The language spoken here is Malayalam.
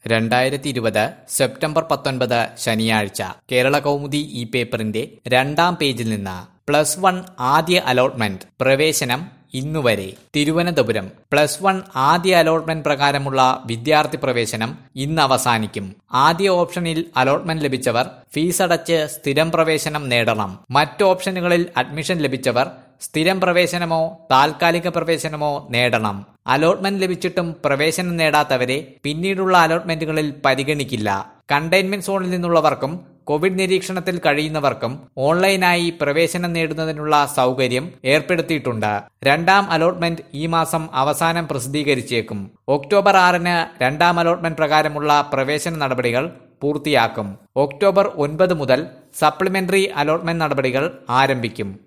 രണ്ടായിരത്തി ഇരുപത് സെപ്റ്റംബർ പത്തൊൻപത് ശനിയാഴ്ച കേരള കൗമുദി ഈ പേപ്പറിന്റെ രണ്ടാം പേജിൽ നിന്ന് പ്ലസ് വൺ ആദ്യ അലോട്ട്മെന്റ് പ്രവേശനം ഇന്നുവരെ തിരുവനന്തപുരം പ്ലസ് വൺ ആദ്യ അലോട്ട്മെന്റ് പ്രകാരമുള്ള വിദ്യാർത്ഥി പ്രവേശനം ഇന്ന് അവസാനിക്കും ആദ്യ ഓപ്ഷനിൽ അലോട്ട്മെന്റ് ലഭിച്ചവർ ഫീസ് അടച്ച് സ്ഥിരം പ്രവേശനം നേടണം മറ്റ് ഓപ്ഷനുകളിൽ അഡ്മിഷൻ ലഭിച്ചവർ സ്ഥിരം പ്രവേശനമോ താൽക്കാലിക പ്രവേശനമോ നേടണം അലോട്ട്മെന്റ് ലഭിച്ചിട്ടും പ്രവേശനം നേടാത്തവരെ പിന്നീടുള്ള അലോട്ട്മെന്റുകളിൽ പരിഗണിക്കില്ല കണ്ടെയ്ൻമെന്റ് സോണിൽ നിന്നുള്ളവർക്കും കോവിഡ് നിരീക്ഷണത്തിൽ കഴിയുന്നവർക്കും ഓൺലൈനായി പ്രവേശനം നേടുന്നതിനുള്ള സൗകര്യം ഏർപ്പെടുത്തിയിട്ടുണ്ട് രണ്ടാം അലോട്ട്മെന്റ് ഈ മാസം അവസാനം പ്രസിദ്ധീകരിച്ചേക്കും ഒക്ടോബർ ആറിന് രണ്ടാം അലോട്ട്മെന്റ് പ്രകാരമുള്ള പ്രവേശന നടപടികൾ പൂർത്തിയാക്കും ഒക്ടോബർ ഒൻപത് മുതൽ സപ്ലിമെന്ററി അലോട്ട്മെന്റ് നടപടികൾ ആരംഭിക്കും